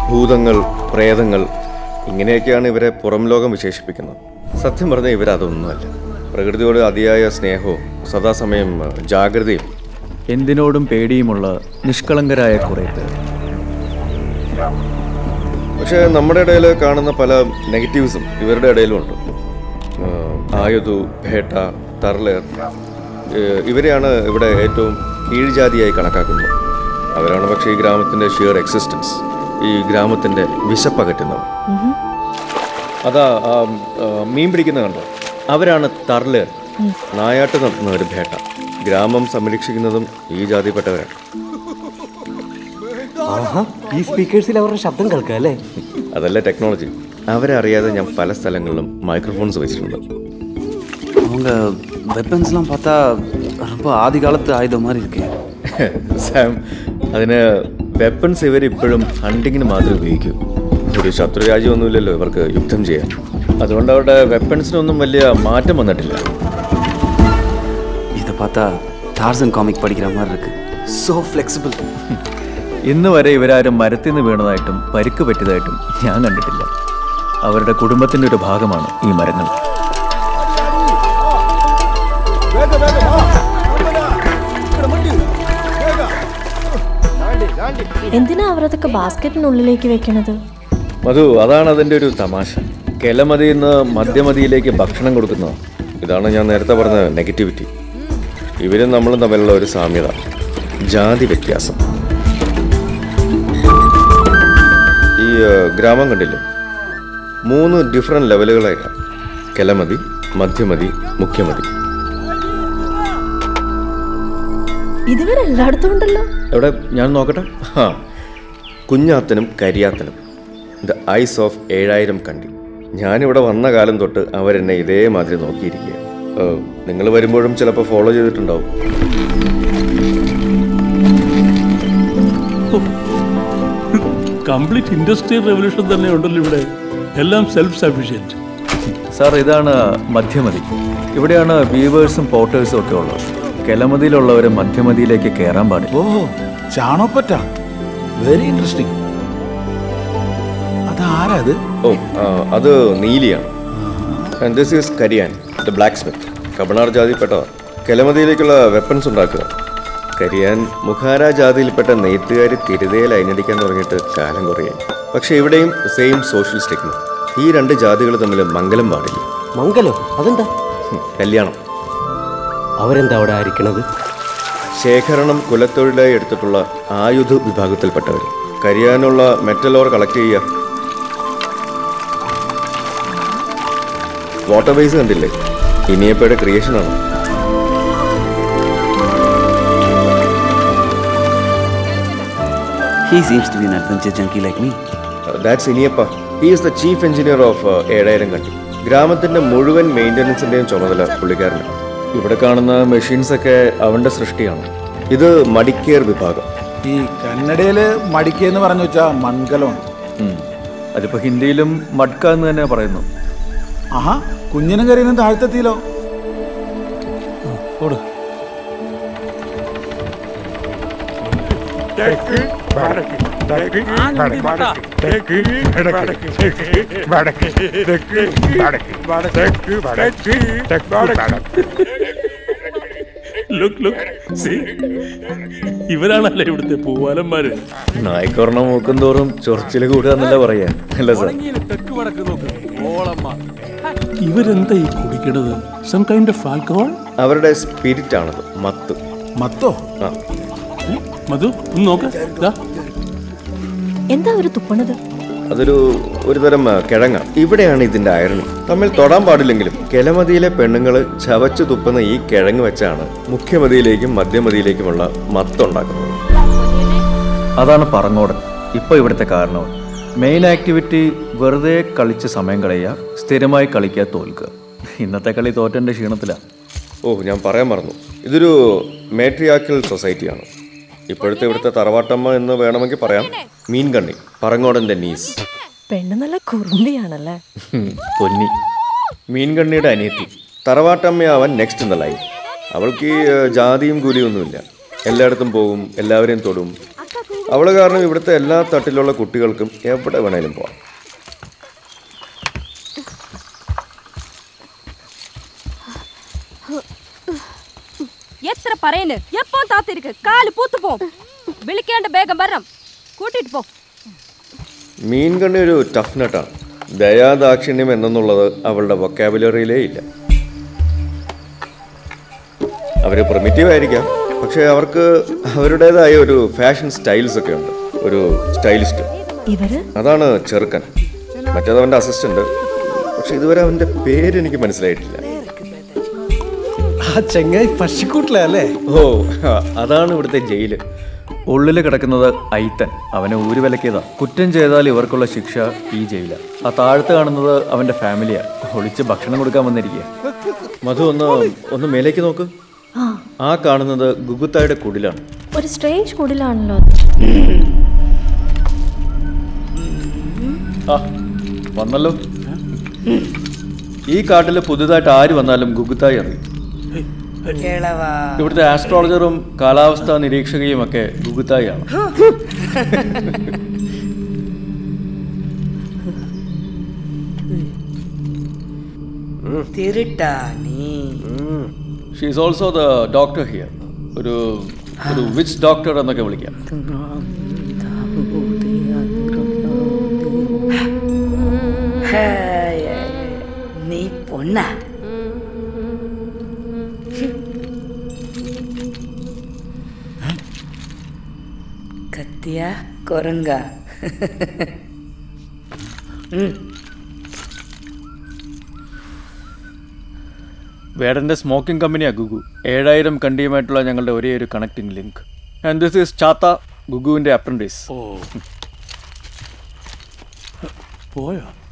ഭൂതങ്ങൾ പ്രേതങ്ങൾ ഇങ്ങനെയൊക്കെയാണ് ഇവരെ പുറം ലോകം വിശേഷിപ്പിക്കുന്നത് സത്യം പറഞ്ഞാൽ ഇവരതൊന്നുമല്ല പ്രകൃതിയോട് അതിയായ സ്നേഹവും സദാസമയം ആ, ജാഗ്രതയും എന്തിനോടും പേടിയുമുള്ള നിഷ്കളങ്കരായ കുറേ പേർ പക്ഷേ നമ്മുടെ ഇടയിൽ കാണുന്ന പല നെഗറ്റീവ്സും ഇവരുടെ ഇടയിലുമുണ്ട് ആ, ആയുധു ഭേട്ട തർലേർ ഏഹ് ഇവരെയാണ് ഇവിടെ ഏറ്റവും കീഴ്ജാതിയായി കണക്കാക്കുന്നത് അവരാണ് പക്ഷേ ഈ ഗ്രാമത്തിൻ്റെ ഷിയർ എക്സിസ്റ്റൻസ് ഈ ഗ്രാമത്തിൻ്റെ വിശപ്പകറ്റുന്നവർ അതാ ആ, ആ, മീൻ പിടിക്കുന്ന കണ്ടോ അവരാണ് തർലേർ നായാട്ട് നടത്തുന്ന ഒരു ഭേട്ട ഗ്രാമം സംരക്ഷിക്കുന്നതും ഈ ജാതിപ്പെട്ടവരാണ് ആഹാ ഈ സ്പീക്കേഴ്സിൽ അവരുടെ ശബ്ദം കേൾക്കാം അല്ലേ അതല്ല ടെക്നോളജി അവരെ അറിയാതെ ഞാൻ പല സ്ഥലങ്ങളിലും മൈക്രോഫോൺസ് വെച്ചിട്ടുണ്ട് அவங்க வெப்பன்ஸ்லாம் பார்த்தா ரொம்ப ஆதி காலத்து ஆயுதம் மாதிரி இருக்கு സാം അതിന് വെപ്പൺസ് ഇവർ ഇപ്പോഴും ഹണ്ടിങ്ങിന് മാത്രമേ ഉപയോഗിക്കൂ ഒരു ശത്രു രാജ്യമൊന്നുമില്ലല്ലോ ഇവർക്ക് യുദ്ധം ചെയ്യാൻ അതുകൊണ്ട് അവരുടെ വെപ്പൺസിനൊന്നും വലിയ മാറ്റം വന്നിട്ടില്ല இதை பார்த்தா டார்சன் காமிக் படிக்கிற மாதிரி இருக்கு ஸோ ஃப்ளெக்சிபிள் ഇന്ന് വരെ ഇവരാരും മരത്തിൽ നിന്ന് വീണതായിട്ടും പരിക്ക് പറ്റിയതായിട്ടും ഞാൻ കണ്ടിട്ടില്ല അവരുടെ കുടുംബത്തിൻ്റെ ഒരു ഭാഗമാണ് ഈ മരങ്ങൾ എന്തിനാ അവരതൊക്കെ ബാസ്ക്കറ്റിനുള്ളിലേക്ക് വെക്കണത് മധു അതാണ് അതിൻ്റെ ഒരു തമാശ കെലമതിയിൽ നിന്ന് മധ്യമതിയിലേക്ക് ഭക്ഷണം കൊടുക്കുന്നത് ഇതാണ് ഞാൻ നേരത്തെ പറഞ്ഞ നെഗറ്റിവിറ്റി ഇവരും നമ്മളും തമ്മിലുള്ള ഒരു സാമ്യത ജാതി വ്യത്യാസം ഈ ഏഹ്, ഗ്രാമം കണ്ടില്ലേ മൂന്ന് ഡിഫറെൻറ്റ് ലെവലുകളായിട്ടാണ് കെലമതി മധ്യമതി മുഖ്യമതി ഇതിവിടെ എല്ലായിടത്തും ഉണ്ടല്ലോ എവിടെ ഞാൻ നോക്കട്ടെ ആ കുഞ്ഞാത്തനും കരിയാത്തനും the eyes of Ezhayiram Kandi ഞാനിവിടെ വന്ന കാലം തൊട്ട് അവരെന്നെ ഇതേമാതിരി നോക്കിയിരിക്കുക നിങ്ങൾ വരുമ്പോഴും ചിലപ്പോൾ ഫോളോ ചെയ്തിട്ടുണ്ടാവും കംപ്ലീറ്റ് ഇൻഡസ്ട്രിയൽ റെവല്യൂഷൻ തന്നെ ഉണ്ടല്ലോ ഇവിടെ എല്ലാം സെൽഫ് സഫീഷ്യൻറ്റ് സാർ ഇതാണ് മധ്യമതി ഇവിടെയാണ് വീവേഴ്സും പോട്ടേഴ്സും ഒക്കെ ഉള്ളത് കെലമതിയിലുള്ളവർ മധ്യമതിയിലേക്ക് കയറാൻ പാടില്ല ഓ ചാണോപ്പറ്റ വെരി ഇൻട്രസ്റ്റിംഗ് അതാരാ അത് ഓ ആ, അത് നീലിയാണ് and this is Kariyan the blacksmith കബണാർ ജാതിയിൽപ്പെട്ടവർ കെലമതിയിലേക്കുള്ള വെപ്പൺസ് ഉണ്ടാക്കുക കരിയാൻ മുഖാര ജാതിയിൽപ്പെട്ട നെയ്ത്തുകാർ തിരുതയിൽ അയിനടിക്കാൻ തുടങ്ങിയിട്ട് കാലം കുറയായി പക്ഷെ ഇവിടെയും സെയിം സോഷ്യൽ സ്റ്റിഗ്മ ഈ രണ്ട് ജാതികൾ തമ്മിൽ മംഗലം പാടില്ല മംഗലോ അതെന്താ ഹും, കല്യാണം അവരെന്താ അവിടെ ആയിരിക്കണത് ശേഖരണം കുലത്തൊഴിലായി എടുത്തിട്ടുള്ള ആയുധ വിഭാഗത്തിൽപ്പെട്ടവർ കരിയാനുള്ള മെറ്റൽ ഓർ കളക്ട് ചെയ്യുക വാട്ടർ ബേസ് കണ്ടില്ലേ ഇനിയപ്പയുടെ ക്രിയേഷനാണ് He seems to be an adventure junkie like me. That's Iniyappa he is the chief engineer of Ezhayiram Kandi ഗ്രാമത്തിന്റെ മുഴുവൻ മെയിൻ്റനൻസിന്റെയും ചുമതല പുള്ളിക്കാരനാണ് ഇവിടെ കാണുന്ന മെഷീൻസ് ഒക്കെ അവന്റെ സൃഷ്ടിയാണ് ഇത് മടിക്കേർ വിഭാഗം ഈ കന്നഡയില് മടിക്കെന്ന് പറഞ്ഞു വെച്ചാ മൺകലമാണ് ഉം. അതിപ്പോ ഹിന്ദിയിലും മഡ്ക എന്ന് തന്നെ പറയുന്നു ആഹാ കുഞ്ഞിനും കരയുന്നും താഴ്ത്തെത്തിയില്ലോ ഓട് ലുക്ക് ലുക്ക് സി ഇവരാണല്ലേ ഇവിടുത്തെ പൂവാലന്മാര് നായ്ക്കൊരെണ്ണം മൂക്കും തോറും ചൊറിച്ചിൽ കൂടുക എന്നല്ല പറയാ അല്ല സാർ തെക്ക് വടക്ക് നോക്ക് ഇവരെന്താ ഈ കുടിക്കണത് സം കൈൻഡ് ഓഫ് ആൽക്കഹോൾ അവരുടെ സ്പിരിറ്റ് ആണത് മത്ത് മത്തോ ആ മധു ഒന്ന് നോക്ക് ദാ എന്താ അവര് തുപ്പണത് അതൊരു ഒരു തരം ആ, കിഴങ്ങ ഇവിടെയാണ് ഇതിന്റെ അയർണി തമ്മിൽ തൊടാൻ പാടില്ലെങ്കിലും കെലമതിയിലെ പെണ്ണുങ്ങൾ ചവച്ചു തുപ്പുന്ന ഈ കിഴങ്ങ് വെച്ചാണ് മുഖ്യമതിയിലേക്കും മധ്യമതിയിലേക്കുമുള്ള മത്തുണ്ടാക്കുന്നത് അതാണ് പറങ്ങോടൻ ഇപ്പോൾ ഇവിടുത്തെ കാരണം മെയിൻ ആക്ടിവിറ്റി വെറുതെ കളിച്ച് സമയം കളയുക സ്ഥിരമായി കളിക്കുക തോൽക്കുക ഇന്നത്തെ കളി തോറ്റൻ്റെ ക്ഷീണത്തിലാണ് ഓ ഞാൻ പറയാൻ മറന്നു ഇതൊരു മേട്രിയാക്കൽ സൊസൈറ്റിയാണ് ഇപ്പോഴത്തെ ഇവിടുത്തെ തറവാട്ടമ്മ എന്ന് വേണമെങ്കിൽ പറയാം മീൻ കണ്ണി പറങ്ങോടൻ്റെ നീസ് പെണ്ണ് നല്ല കുറുമ്പിയാണല്ലേ ഹും, പൊന്നി മീൻകണ്ണിയുടെ അനിയത്തി തറവാട്ടമ്മയാവാൻ നെക്സ്റ്റ് ഇൻ ദ ലൈൻ അവൾക്ക് ഈ ഏഹ്, ജാതിയും കൂലിയും ഒന്നുമില്ല എല്ലായിടത്തും പോകും എല്ലാവരെയും തൊടും അവള് കാരണം ഇവിടുത്തെ എല്ലാ തട്ടിലുള്ള കുട്ടികൾക്കും എവിടെ വേണേലും പോവാം എത്ര പറയുന്നു എപ്പോ താത്തിരിക്ക് കാല് പൂത്തു പോവും വിളിക്കേണ്ട വേഗം വരണം കൂട്ടിട്ട് പോ മീൻകണ്ണി ഒരു ടഫ് നട്ടാണ് ദയാദാക്ഷിണ്യം എന്നെന്നുള്ളത് അവളുടെ വൊക്കാബുലറിയിലേ ഇല്ല അവർ പ്രിമിറ്റീവ് ആയിരിക്കാം പക്ഷേ അവർക്ക് അവരുടേതായ ഒരു ഫാഷൻ സ്റ്റൈൽസ് ഒക്കെ ഉണ്ട് ഒരു സ്റ്റൈലിസ്റ്റ് ഇവര് അതാണ് ചെറുക്കൻ മറ്റേത് അവൻ്റെ അസിസ്റ്റന്റ് പക്ഷെ ഇതുവരെ അവൻ്റെ പേര് എനിക്ക് മനസ്സിലായിട്ടില്ല ആ ചെങ്ങായി പശിക്കൂട്ടിലല്ലേ ഓ അതാണ് ഇവിടുത്തെ ജയില് ഉള്ളിൽ കിടക്കുന്നത് ഐത്തൻ അവനെ ഊരി വിലക്കിയതാ കുറ്റം ചെയ്താൽ ഇവർക്കുള്ള ശിക്ഷ ഈ ജയില ആ താഴത്ത് കാണുന്നത് അവന്റെ ഫാമിലിയാ ഒളിച്ച് ഭക്ഷണം കൊടുക്കാൻ വന്നിരിക്കുക മധു ഒന്ന് ഒന്ന് മേലേക്ക് നോക്ക് ആ ആ കാണുന്നത് ഗുഗുത്തായുടെ കുടിലാണ് ഒരു സ്ട്രേഞ്ച് കുടിലാണല്ലോ അത് ആ വന്നല്ലോ ഈ കാട്ടിൽ പുതുതായിട്ട് ആര് വന്നാലും ഗുഗുത്തായി അറിയും ഇവിടുത്തെ ആസ്ട്രോളജറും കാലാവസ്ഥാ നിരീക്ഷകയും ഒക്കെ ഗുഗുത്തായാണ് തിരുട്ടാ നീ she's also the doctor here ഒരു ഒരു വിച്ച് ഡോക്ടർ എന്നൊക്കെ വിളിക്കാം ഹായ്. നീ പൊണ്ണ കത്തിയ കൊരങ്ക വേടന്റെ സ്മോക്കിംഗ് കമ്പനിയാ ഗുഗു ഏഴായിരം കണ്ടിയുമായിട്ടുള്ള ഞങ്ങളുടെ ഒരേ ഒരു connecting link and this is Chatha ഗുഗുവിന്റെ അപ്രന്റീസ് പോയോ